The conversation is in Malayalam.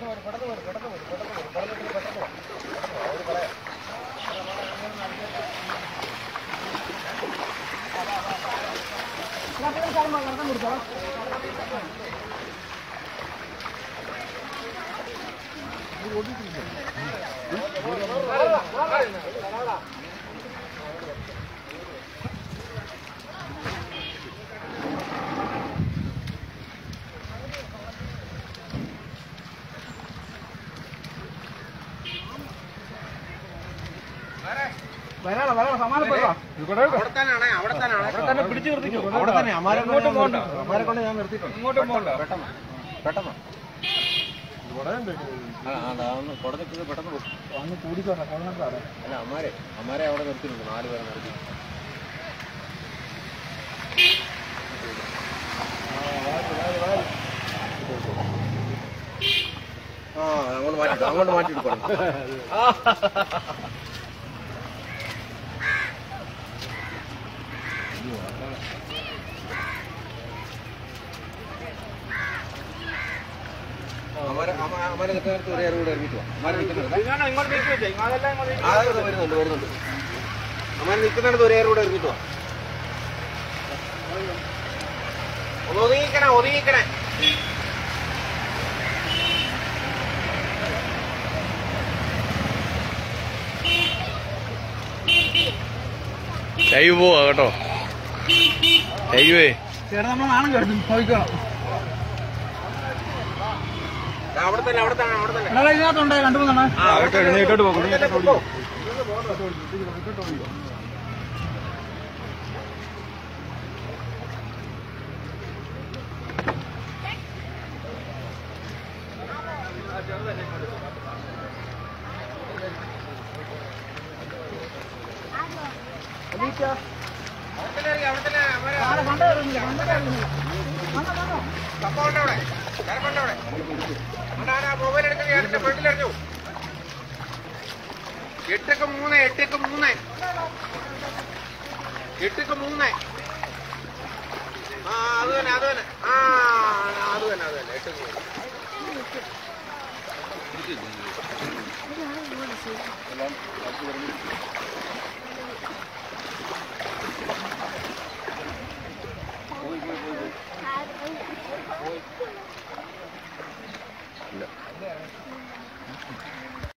അവിടെ തന്നെയാണേ അവിടെ തന്നെയാണ് പിടിച്ചു നിർത്തിക്കോ അവിടെ തന്നെ അമാരെ കൊണ്ട് ഇങ്ങോട്ടും പോകണ്ട. അമാരെ കൊണ്ട് ഞാൻ നിർത്തിയിട്ടുണ്ട് ഇങ്ങോട്ടും പോകണ്ട പെട്ടെന്ന് പെട്ടെന്ന് ആ, ആ, ദാ ഒന്ന് കുടഞ്ഞിട്ട് പെട്ടെന്ന് പോ. അല്ല അമ്മാരെ അമ്മാരെ അവിടെ നിർത്തിയിട്ടുണ്ട് നാല് പേരെ നിർത്തി ആ അങ്ങോട്ട് മാറ്റിട്ടു അങ്ങോട്ട് മാറ്റിട്ട് പറഞ്ഞു അമര അമര നിൽക്കുന്നിടത്ത് ഒരേ കൂടെ ഇറങ്ങിട്ട് വാ അമര നിൽക്കുന്നിടത്ത് ഇങ്ങോട്ട് നീക്കി വെച്ചേ അതെല്ലാം ഇങ്ങോട്ട് ആ, അത് വരുന്നുണ്ട് വരുന്നുണ്ട് അമര നിൽക്കുന്നിടത്ത് ഒരേ കൂടെ ഇറങ്ങിട്ട് വാ ഒന്ന് ഒതുങ്ങിക്കണേ ഒതുങ്ങിക്കണേ ലൈവ് പോവാ കേട്ടോ ലൈവേ ചേട്ടാ നമ്മൾ നാണം കേട്ടു നോക്കണം ദാ അവിടെ തന്നെ അവിടെ തന്നെ അവിടെ തന്നെ എടാ ഇതിനകത്തുണ്ടേ രണ്ടു മൂന്നെണ്ണം ആ, അവിടെ തന്നെ. ഇങ്ങോട്ട് പോകും അവിടെ തന്നെ കൊണ്ടോ. അവിടെ തന്നെ ഇറങ്ങി, അവിടെ തന്നെ അമര കപ്പ ഉണ്ട് അവിടെ കരപ്പുണ്ട് അവിടെ അവിടെ ആരാ മൊബൈൽ എടുക്കുന്നത് അടുത്ത ഫ്രണ്ടിൽ എറിഞ്ഞു എട്ടക്ക് മൂന്ന് എട്ടക്ക് മൂന്ന് എട്ടക്ക് മൂന്ന് ആ അത് തന്നെ അത് തന്നെ ആ അത് തന്നെ അത് തന്നെ എട്ടക്ക് മൂന്ന്